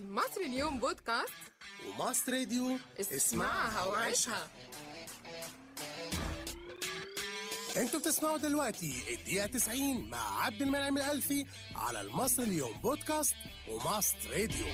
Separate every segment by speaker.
Speaker 1: مصر اليوم بودكاست
Speaker 2: وماست راديو
Speaker 1: اسمعها وعيشها
Speaker 2: انتوا بتسمعوا دلوقتي الدقيقة 90 مع عبد المنعم الألفي على المصر اليوم بودكاست وماست راديو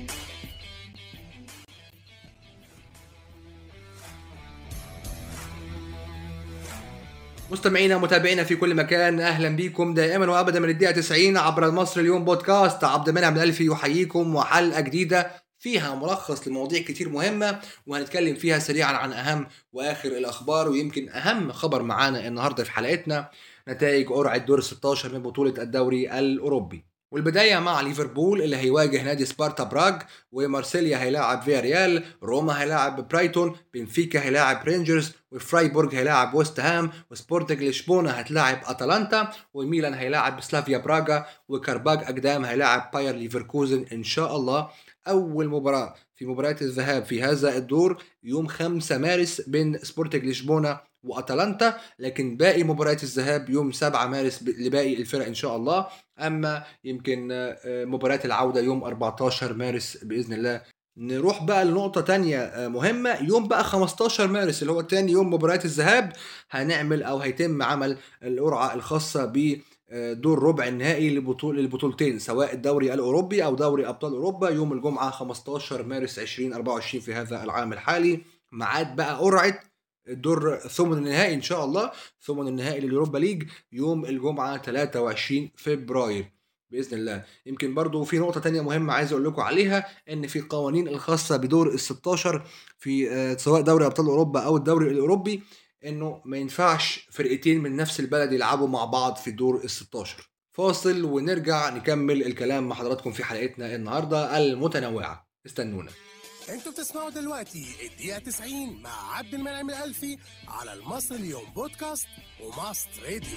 Speaker 3: مستمعينا ومتابعينا في كل مكان اهلا بكم دائما وابدا من الدقيقه 90 عبر المصر اليوم بودكاست عبد المنعم الالفي يحييكم وحلقه جديده فيها ملخص لمواضيع كتير مهمه وهنتكلم فيها سريعا عن اهم واخر الاخبار ويمكن اهم خبر معانا النهارده في حلقتنا نتائج قرعه دور 16 من بطوله الدوري الاوروبي والبدايه مع ليفربول اللي هيواجه نادي سبارتا براغ ومارسيليا هيلاعب فيا ريال روما هيلاعب برايتون بنفيكا هيلاعب رينجرز وفرايبورغ هيلاعب ويست هام وسبورتنج لشبونه هتلاعب اتلانتا وميلان هيلاعب سلافيا براغا وكارباج اقدام هيلاعب باير ليفركوزن ان شاء الله اول مباراه في مباريات الذهاب في هذا الدور يوم 5 مارس بين سبورتنج لشبونه واتلانتا لكن باقي مباريات الذهاب يوم 7 مارس ب- لباقي الفرق ان شاء الله اما يمكن آه، مباريات العوده يوم 14 مارس باذن الله نروح بقى لنقطة تانية آه، مهمة يوم بقى 15 مارس اللي هو تاني يوم مباريات الذهاب هنعمل أو هيتم عمل القرعة الخاصة ب آه، دور ربع النهائي لبطول البطولتين سواء الدوري الأوروبي أو دوري أبطال أوروبا يوم الجمعة 15 مارس 2024 في هذا العام الحالي ميعاد بقى قرعة الدور ثمن النهائي ان شاء الله ثمن النهائي لليوروبا ليج يوم الجمعه 23 فبراير باذن الله يمكن برضو في نقطه تانية مهمه عايز اقول لكم عليها ان في قوانين الخاصه بدور ال 16 في آه، سواء دوري ابطال اوروبا او الدوري الاوروبي انه ما ينفعش فرقتين من نفس البلد يلعبوا مع بعض في دور ال 16 فاصل ونرجع نكمل الكلام مع حضراتكم في حلقتنا النهارده المتنوعه استنونا
Speaker 2: انتوا بتسمعوا دلوقتي الدقيقة 90 مع عبد المنعم الألفي على المصر اليوم بودكاست وماست راديو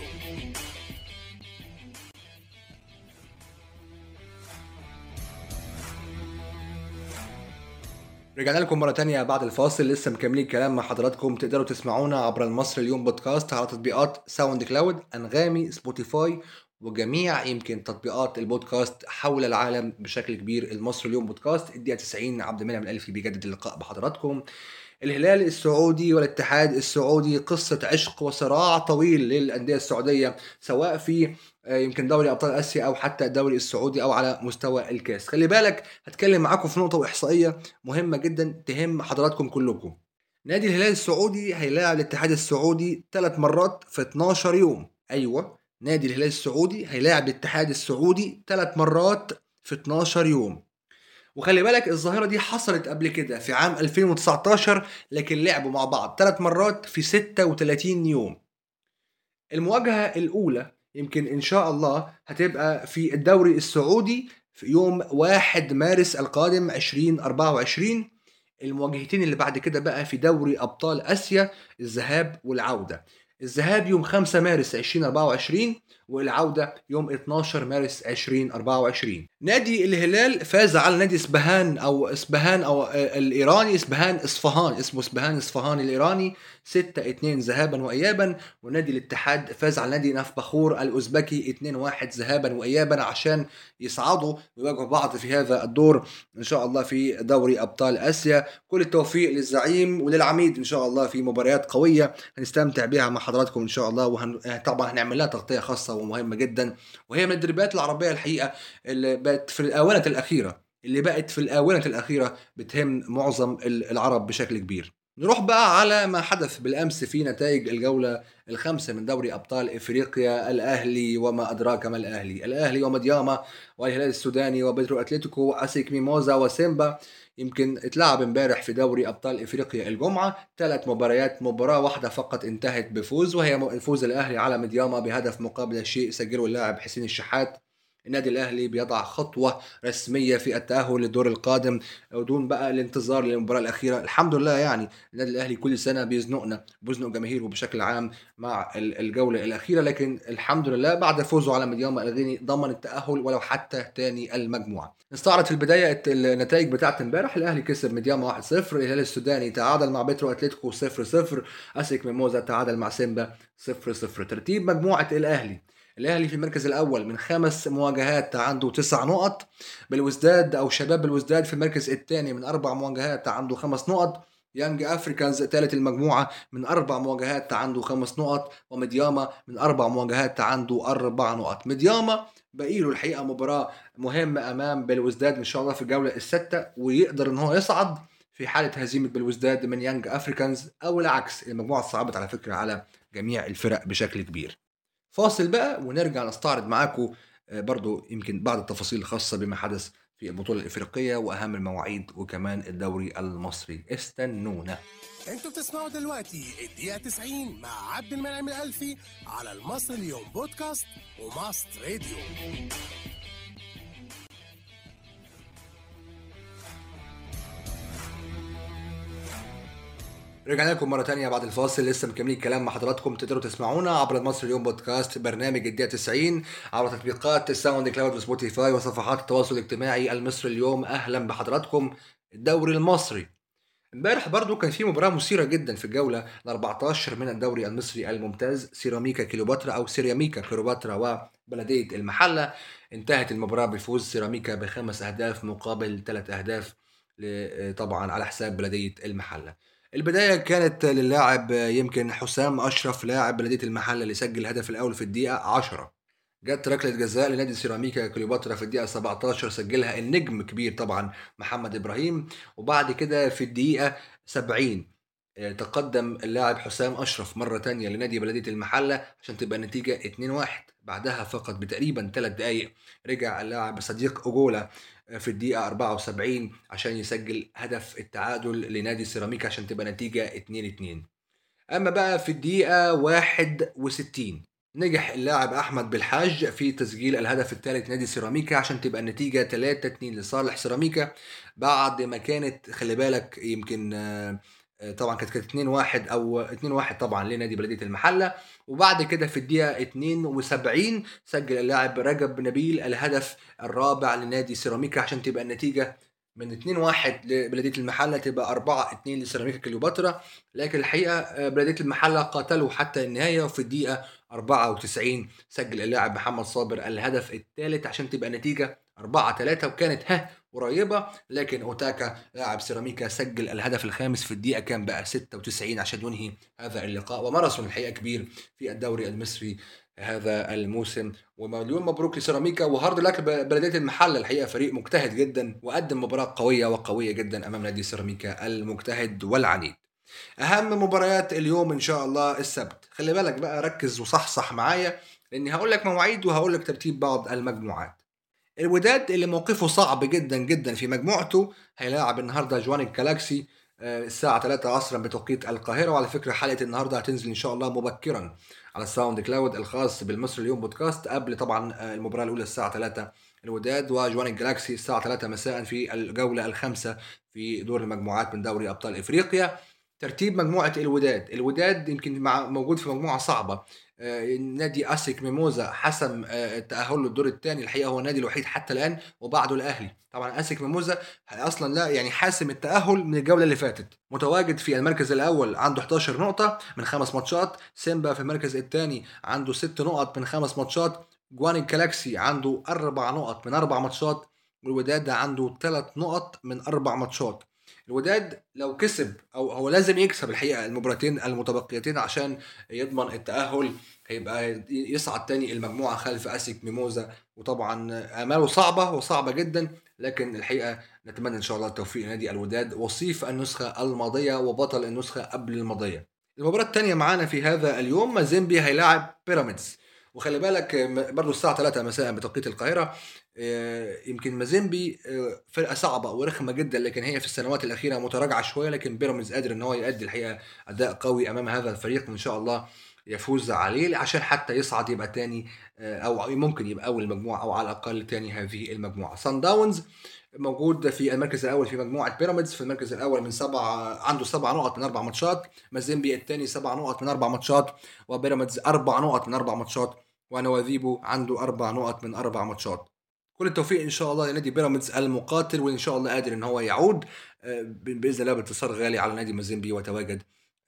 Speaker 3: رجعنا لكم مرة تانية بعد الفاصل لسه مكملين كلام مع حضراتكم تقدروا تسمعونا عبر المصر اليوم بودكاست على تطبيقات ساوند كلاود أنغامي سبوتيفاي وجميع يمكن تطبيقات البودكاست حول العالم بشكل كبير المصر اليوم بودكاست الدقيقة 90 عبد المنعم الألفي بيجدد اللقاء بحضراتكم الهلال السعودي والاتحاد السعودي قصة عشق وصراع طويل للأندية السعودية سواء في آه، يمكن دوري أبطال آسيا أو حتى الدوري السعودي أو على مستوى الكاس خلي بالك هتكلم معاكم في نقطة وإحصائية مهمة جدا تهم حضراتكم كلكم نادي الهلال السعودي هيلاعب الاتحاد السعودي ثلاث مرات في 12 يوم ايوه نادي الهلال السعودي هيلاعب الاتحاد السعودي ثلاث مرات في 12 يوم وخلي بالك الظاهرة دي حصلت قبل كده في عام 2019 لكن لعبوا مع بعض ثلاث مرات في 36 يوم المواجهة الأولى يمكن إن شاء الله هتبقى في الدوري السعودي في يوم 1 مارس القادم 2024 المواجهتين اللي بعد كده بقى في دوري ابطال اسيا الذهاب والعوده الذهاب يوم 5 مارس 2024 والعوده يوم 12 مارس 2024 نادي الهلال فاز على نادي اسبهان او اسبهان او آه، الايراني اسبهان اصفهان اسمه اسبهان اصفهان الايراني 6 2 ذهابا وايابا ونادي الاتحاد فاز على نادي نفبخور الاوزبكي 2 1 ذهابا وايابا عشان يصعدوا ويواجهوا بعض في هذا الدور ان شاء الله في دوري ابطال اسيا كل التوفيق للزعيم وللعميد ان شاء الله في مباريات قويه هنستمتع بها مع حضراتكم ان شاء الله وهن... طبعا هنعمل لها تغطيه خاصه ومهمه جدا وهي من الدربات العربيه الحقيقه اللي بقت في الاونه الاخيره اللي بقت في الاونه الاخيره بتهم معظم ال- العرب بشكل كبير نروح بقى على ما حدث بالامس في نتائج الجوله الخامسه من دوري ابطال افريقيا الاهلي وما ادراك ما الاهلي الاهلي ومدياما والهلال السوداني وبيترو اتلتيكو واسيك ميموزا وسيمبا يمكن اتلعب امبارح في دوري ابطال افريقيا الجمعه ثلاث مباريات مباراه واحده فقط انتهت بفوز وهي م- فوز الاهلي على مدياما بهدف مقابل شيء سجله اللاعب حسين الشحات النادي الاهلي بيضع خطوه رسميه في التاهل للدور القادم ودون بقى الانتظار للمباراه الاخيره الحمد لله يعني النادي الاهلي كل سنه بيزنقنا بيزنق جماهيره بشكل عام مع ال- الجوله الاخيره لكن الحمد لله بعد فوزه على مدياما الغيني ضمن التاهل ولو حتى تاني المجموعه نستعرض في البدايه النتائج بتاعت امبارح الاهلي كسب مدياما 1-0 الهلال السوداني تعادل مع بيترو اتلتيكو 0-0 اسيك ميموزا تعادل مع سيمبا 0-0 ترتيب مجموعه الاهلي الاهلي في المركز الاول من خمس مواجهات عنده تسع نقط بالوزداد او شباب الوزداد في المركز الثاني من اربع مواجهات عنده خمس نقط يانج افريكانز ثالث المجموعه من اربع مواجهات عنده خمس نقط ومدياما من اربع مواجهات عنده اربع نقط مدياما باقي له الحقيقه مباراه مهمه امام بالوزداد ان شاء الله في الجوله السادسه ويقدر ان هو يصعد في حاله هزيمه بالوزداد من يانج افريكانز او العكس المجموعه صعبت على فكره على جميع الفرق بشكل كبير فاصل بقى ونرجع نستعرض معاكم آه، برضو يمكن بعض التفاصيل الخاصه بما حدث في البطوله الافريقيه واهم المواعيد وكمان الدوري المصري استنونا
Speaker 2: انتوا بتسمعوا دلوقتي الدقيقة 90 مع عبد المنعم الألفي على المصري اليوم بودكاست وماست راديو
Speaker 3: رجعنا لكم مرة تانية بعد الفاصل لسه مكملين الكلام مع حضراتكم تقدروا تسمعونا عبر مصر اليوم بودكاست برنامج الدقيقة 90 عبر تطبيقات الساوند كلاود وسبوتيفاي وصفحات التواصل الاجتماعي المصري اليوم أهلا بحضراتكم الدوري المصري امبارح برضو كان في مباراة مثيرة جدا في الجولة ال 14 من الدوري المصري الممتاز سيراميكا كيلوباترا أو سيراميكا كيلوباترا وبلدية المحلة انتهت المباراة بفوز سيراميكا بخمس أهداف مقابل ثلاث أهداف ل- طبعا على حساب بلدية المحلة البداية كانت للاعب يمكن حسام أشرف لاعب بلدية المحلة اللي سجل الهدف الأول في الدقيقة 10 جت ركلة جزاء لنادي سيراميكا كليوباترا في الدقيقة 17 سجلها النجم كبير طبعا محمد إبراهيم وبعد كده في الدقيقة 70 آه، تقدم اللاعب حسام أشرف مرة تانية لنادي بلدية المحلة عشان تبقى النتيجة 2-1 بعدها فقط بتقريبا 3 دقايق رجع اللاعب صديق أجولا آه، في الدقيقة 74 عشان يسجل هدف التعادل لنادي سيراميكا عشان تبقى نتيجة 2-2 أما بقى في الدقيقة 61 نجح اللاعب احمد بالحاج في تسجيل الهدف الثالث نادي سيراميكا عشان تبقى النتيجه 3 2 لصالح سيراميكا بعد ما كانت خلي بالك يمكن آه، آه، طبعا كانت كانت 2 1 او 2 1 طبعا لنادي بلديه المحله وبعد كده في الدقيقه 72 سجل اللاعب رجب نبيل الهدف الرابع لنادي سيراميكا عشان تبقى النتيجه من 2 1 لبلديه المحله تبقى 4 2 لسيراميكا كليوباترا لكن الحقيقه آه، بلديه المحله قاتلوا حتى النهايه وفي الدقيقه 94 سجل اللاعب محمد صابر الهدف الثالث عشان تبقى النتيجة 4 3 وكانت ها قريبة لكن اوتاكا لاعب سيراميكا سجل الهدف الخامس في الدقيقة كان بقى 96 عشان ينهي هذا اللقاء وماراثون الحقيقة كبير في الدوري المصري هذا الموسم ومليون مبروك لسيراميكا وهارد لك بلدية المحلة الحقيقة فريق مجتهد جدا وقدم مباراة قوية وقوية جدا أمام نادي سيراميكا المجتهد والعنيد اهم مباريات اليوم ان شاء الله السبت خلي بالك بقى ركز وصحصح معايا لاني هقول لك مواعيد وهقول لك ترتيب بعض المجموعات الوداد اللي موقفه صعب جدا جدا في مجموعته هيلاعب النهارده جوان الجالاكسي آه، الساعة 3 عصرا بتوقيت القاهرة وعلى فكرة حلقة النهاردة هتنزل إن شاء الله مبكرا على الساوند كلاود الخاص بالمصري اليوم بودكاست قبل طبعا آه، المباراة الأولى الساعة 3 الوداد وجوان الجالاكسي الساعة 3 مساء في الجولة الخامسة في دور المجموعات من دوري أبطال إفريقيا ترتيب مجموعة الوداد الوداد يمكن مع موجود في مجموعة صعبة آه، نادي اسيك ميموزا حسم آه، التأهل للدور الثاني الحقيقة هو النادي الوحيد حتى الآن وبعده الأهلي طبعا اسيك ميموزا أصلا لا يعني حاسم التأهل من الجولة اللي فاتت متواجد في المركز الأول عنده 11 نقطة من خمس ماتشات سيمبا في المركز الثاني عنده 6 نقط من خمس ماتشات جوان الجالاكسي عنده أربع نقط من أربع ماتشات والوداد عنده ثلاث نقط من أربع ماتشات الوداد لو كسب او هو لازم يكسب الحقيقه المباراتين المتبقيتين عشان يضمن التاهل هيبقى يصعد تاني المجموعه خلف اسيك ميموزا وطبعا اماله صعبه وصعبه جدا لكن الحقيقه نتمنى ان شاء الله التوفيق لنادي الوداد وصيف النسخه الماضيه وبطل النسخه قبل الماضيه المباراة الثانية معانا في هذا اليوم مازيمبي هيلاعب بيراميدز وخلي بالك م- برضو الساعة 3 مساء بتوقيت القاهرة آه، يمكن مازيمبي آه، فرقة صعبة ورخمة جدا لكن هي في السنوات الأخيرة متراجعة شوية لكن بيراميدز قادر إن هو يؤدي الحقيقة أداء قوي أمام هذا الفريق وإن شاء الله يفوز عليه عشان حتى يصعد يبقى تاني آه، أو ممكن يبقى أول المجموعة أو على الأقل تاني هذه المجموعة سان داونز موجود في المركز الاول في مجموعه بيراميدز في المركز الاول من سبع عنده سبع نقط من اربع ماتشات مازيمبي الثاني سبع نقط من اربع ماتشات وبيراميدز اربع نقط من اربع ماتشات ونواذيبو عنده اربع نقط من اربع ماتشات كل التوفيق ان شاء الله لنادي بيراميدز المقاتل وان شاء الله قادر ان هو يعود آه، ب- باذن الله بانتصار غالي على نادي مازيمبي وتواجد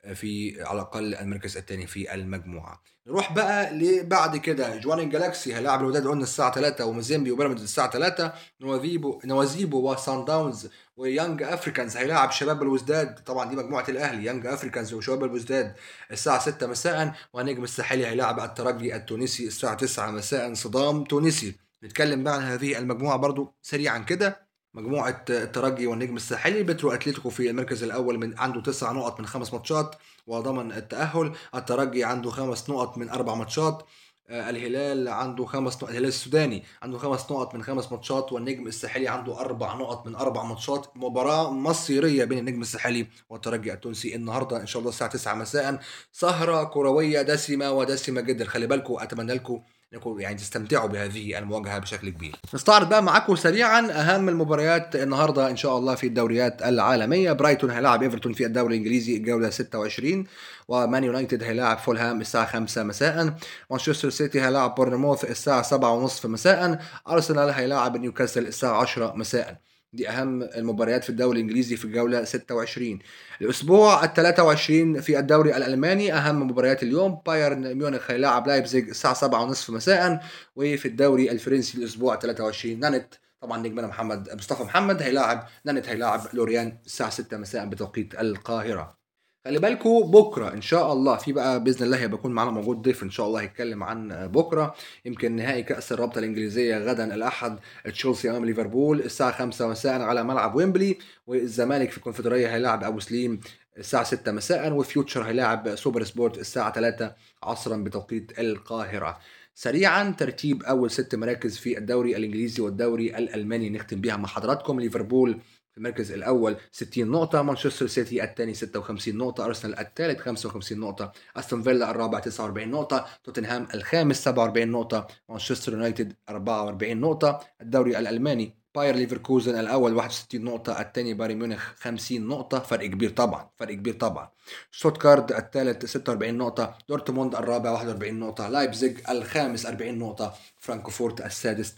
Speaker 3: في على الاقل المركز الثاني في المجموعه نروح بقى لبعد كده جوان جالاكسي هيلاعب الوداد قلنا الساعه 3 ومازيمبي وبيراميدز الساعه 3 نوازيبو نوازيبو وسان داونز ويانج افريكانز هيلاعب شباب الوزداد طبعا دي مجموعه الاهلي يانج افريكانز وشباب الوزداد الساعه 6 مساء ونجم الساحلي هيلاعب الترجي التونسي الساعه 9 مساء صدام تونسي نتكلم بقى عن هذه المجموعه برضو سريعا كده مجموعة الترجي والنجم الساحلي بترو اتلتيكو في المركز الأول من عنده تسع نقط من خمس ماتشات وضمن التأهل الترجي عنده خمس نقط من أربع ماتشات آه، الهلال عنده خمس نقط الهلال السوداني عنده خمس نقط من خمس ماتشات والنجم الساحلي عنده أربع نقط من أربع ماتشات مباراة مصيرية بين النجم الساحلي والترجي التونسي النهاردة إن شاء الله الساعة 9 مساء سهرة كروية دسمة ودسمة جدا خلي بالكم أتمنى لكم انكم يعني تستمتعوا بهذه المواجهه بشكل كبير. نستعرض بقى معاكم سريعا اهم المباريات النهارده ان شاء الله في الدوريات العالميه، برايتون هيلاعب ايفرتون في الدوري الانجليزي الجوله 26 ومان يونايتد هيلاعب فولهام الساعه 5 مساء، مانشستر سيتي هيلاعب بورنموث الساعه 7:30 مساء، ارسنال هيلاعب نيوكاسل الساعه 10 مساء. دي اهم المباريات في الدوري الانجليزي في الجوله 26 الاسبوع ال 23 في الدوري الالماني اهم مباريات اليوم بايرن ميونخ هيلاعب لايبزيج الساعه 7:30 مساء وفي الدوري الفرنسي الاسبوع 23 نانت طبعا نجمنا محمد مصطفى محمد هيلاعب نانت هيلاعب لوريان الساعه 6 مساء بتوقيت القاهره خلي بالكوا بكره ان شاء الله في بقى باذن الله هيبقى يكون معانا موجود ضيف ان شاء الله هيتكلم عن بكره يمكن نهائي كاس الرابطه الانجليزيه غدا الاحد تشيلسي امام ليفربول الساعه 5 مساء على ملعب ويمبلي والزمالك في الكونفدراليه هيلاعب ابو سليم الساعة 6 مساء وفيوتشر هيلاعب سوبر سبورت الساعة 3 عصرا بتوقيت القاهرة سريعا ترتيب أول ست مراكز في الدوري الإنجليزي والدوري الألماني نختم بيها مع حضراتكم ليفربول في المركز الاول 60 نقطة، مانشستر سيتي الثاني 56 نقطة، أرسنال الثالث 55 نقطة، أستون فيلا الرابع 49 نقطة، توتنهام الخامس 47 نقطة، مانشستر يونايتد 44 نقطة، الدوري الألماني باير ليفركوزن الاول 61 نقطه الثاني بايرن ميونخ 50 نقطه فرق كبير طبعا فرق كبير طبعا شوتكارد الثالث 46 نقطه دورتموند الرابع 41 نقطه لايبزيج الخامس 40 نقطه فرانكفورت السادس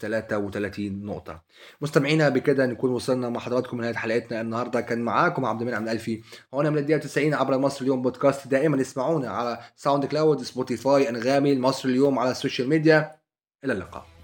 Speaker 3: 33 نقطه مستمعينا بكده نكون وصلنا مع حضراتكم لنهايه حلقتنا النهارده كان معاكم عبد المنعم الالفي هنا من الدقيقه 90 عبر مصر اليوم بودكاست دائما اسمعونا على ساوند كلاود سبوتيفاي انغامي مصر اليوم على السوشيال ميديا الى اللقاء